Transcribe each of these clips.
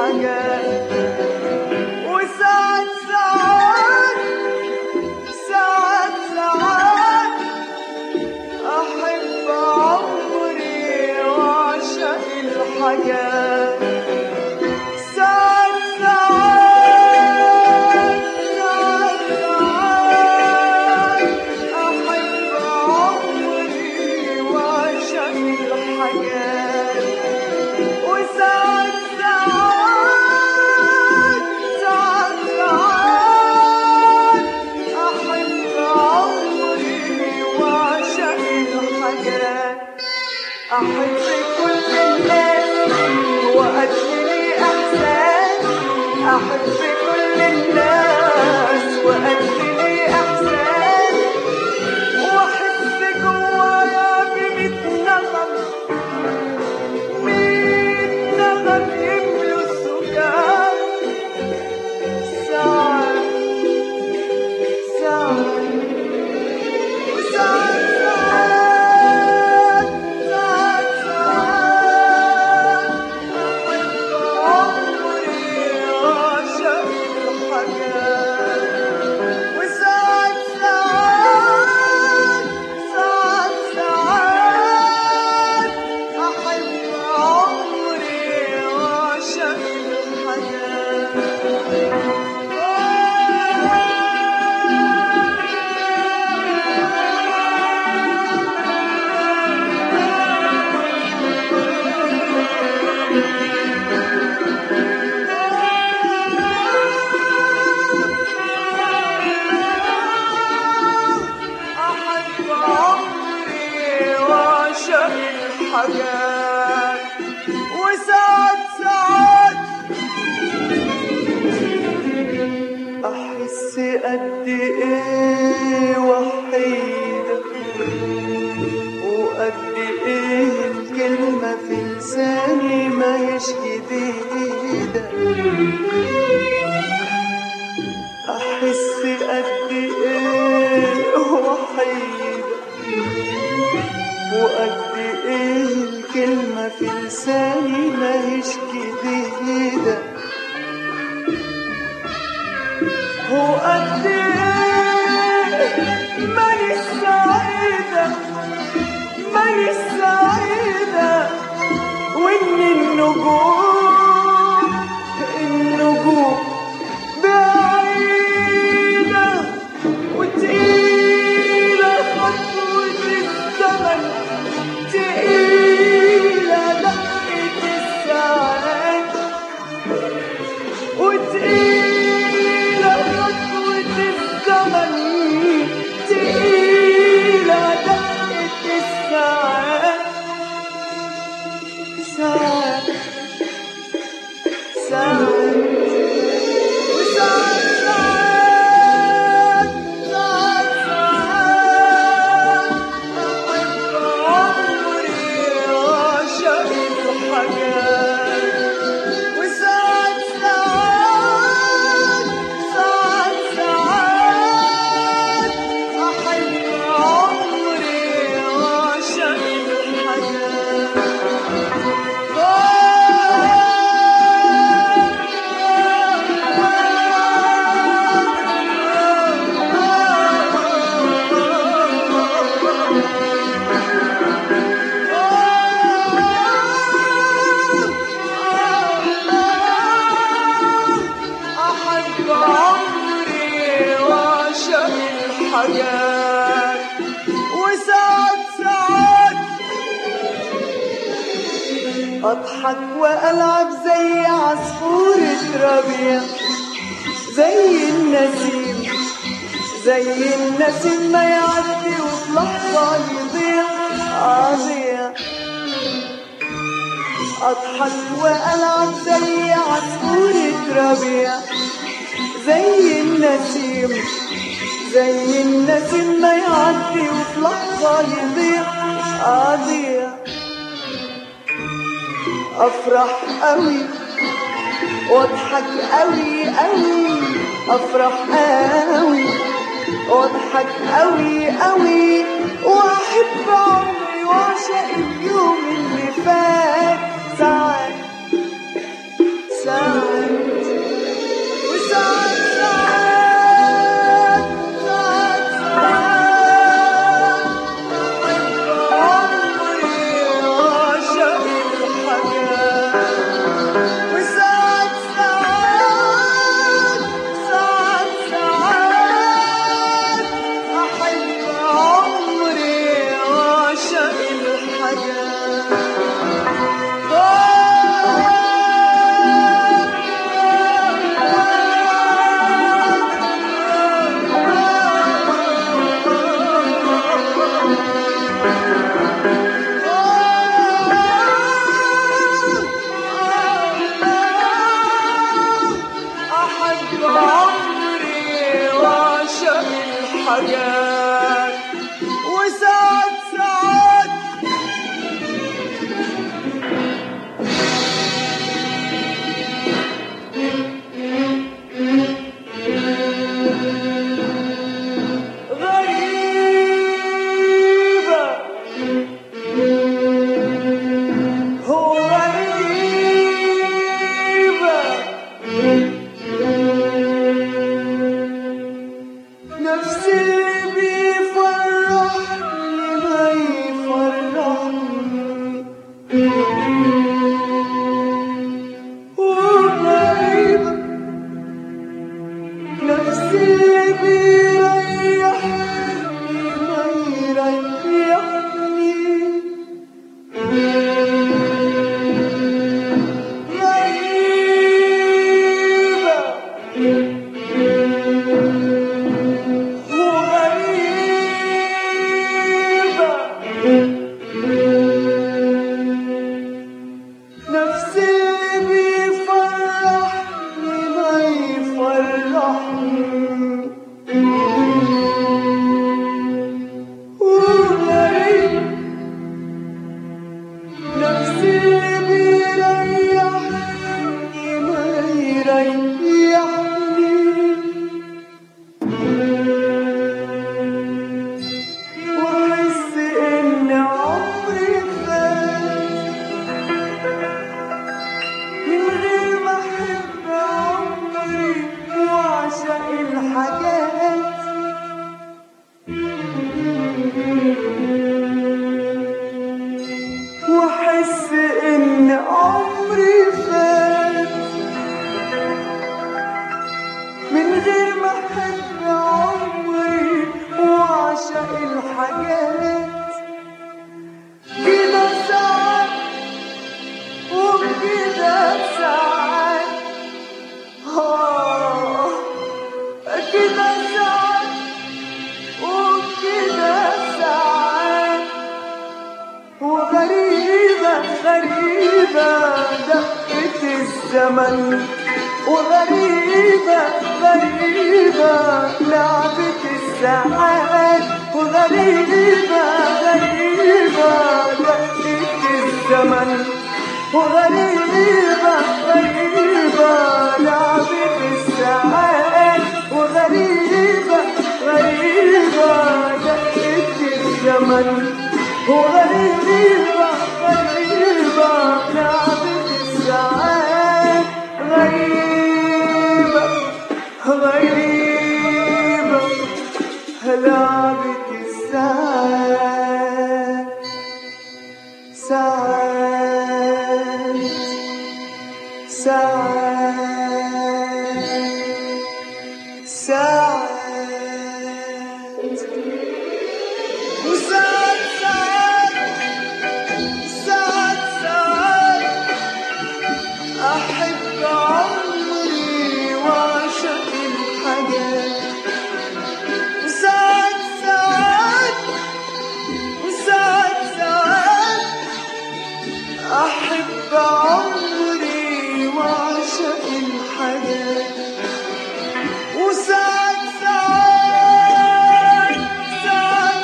الحاجات وساعات ساعات ساعات ساعات أحب عمري وأعشق الحاجات ساعات ساعات ساعات ساعات أحب عمري وأعشق الحاجات وساعات ساعات ساعات ساعات أحب عمري وأعشق الحاجات أحب كل الناس وأدري إحساس أحب كل الناس وأدري إحساس وأحس جوايا بميت نغم ميت نغم يملوا السكان ساعات ساعات وساعات ساعات ساعات ساعات أحب عمري وأعشق الحاجات وساعات ساعات ساعات ساعات أحب عمري وأعشق أحب عمري وأعشق الحاجات وساعات ساعات أحس قد إيه وحيدة وقد إيه الكلمة في لساني ما هيش جديدة أحس قد إيه وحيدة وقد إيه الكلمة في لساني ما هيش جديدة وقد إيه ماني سعيدة ماني سعيدة وإن النجوم النجوم بعيدة وتقيلة خطوة الزمن تقيلة دقة الساعات وتقيلة خطوة الزمن تقيلة دقة الساعات ساعات ساعات وساعات ساعات ساعات ساعات أحب عمري وأعشق الحاجات وساعات ساعات ساعات ساعات أحب عمري وأعشق أحب عمري وأعشق الحاجات وساعات ساعات أضحك وألعب زي عصفورة ربيع زي النسيم زي النسيم ما يعدي وفي لحظة يضيع أضيع أضحك وألعب زي عصفورة ربيع زي النسيم زي النسيم ما يعدي وفي لحظة يضيع أضيع أفرح قوي واضحك قوي قوي أفرح قوي واضحك قوي قوي وأحب عمري وأعشق اليوم اللي فات ساعات ساعات وغريبة غريبة دقة الزمن وغريبة غريبة لعبة الساعات وغريبة غريبة دقة الزمن وغريبة غريبة لعبة الساعات وغريبة غريبة دقة الزمن وغريبة غريبة لعبة الساعات غريبة غريبة لعبة الساعات ساعات ساعات ساعات وساعات ساعات ساعات ساعات أحب عمري وأعشق الحاجات وساعات ساعات وساعات ساعات أحب عمري وأعشق الحاجات وساعات ساعات ساعات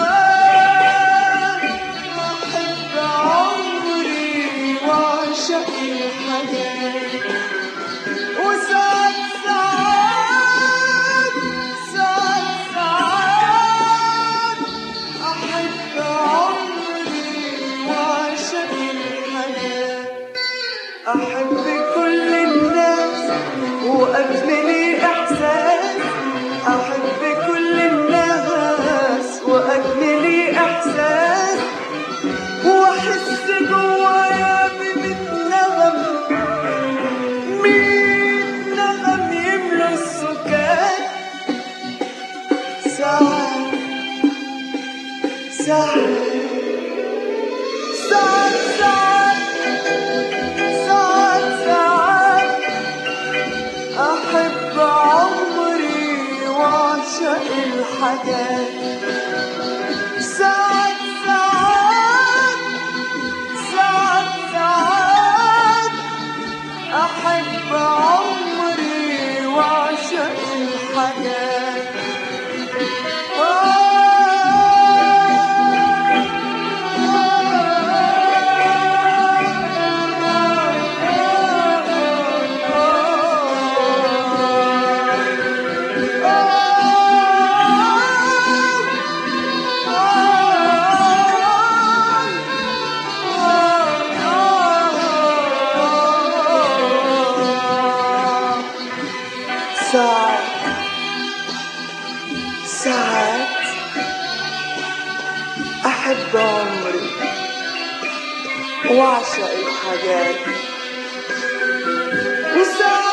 ساعات أحب عمري وأعشق الحاجات وساعات ساعات ساعات ساعات أحب عمري وأعشق الحياة أحب كل الناس وأجمل إحساس أحب كل الناس وأجمل إحساس وأحس جوايا بميت نغم ميت نغم يملى السكان ساعات ساعات ساعات ساعات ساعات ساعات أحب عمري وأعشق الحاجات ساعات ساعات ساعات ساعات أحب عمري وأعشق الحاجات ساعات ساعات أحب عمري وأعشق الحاجات وساعات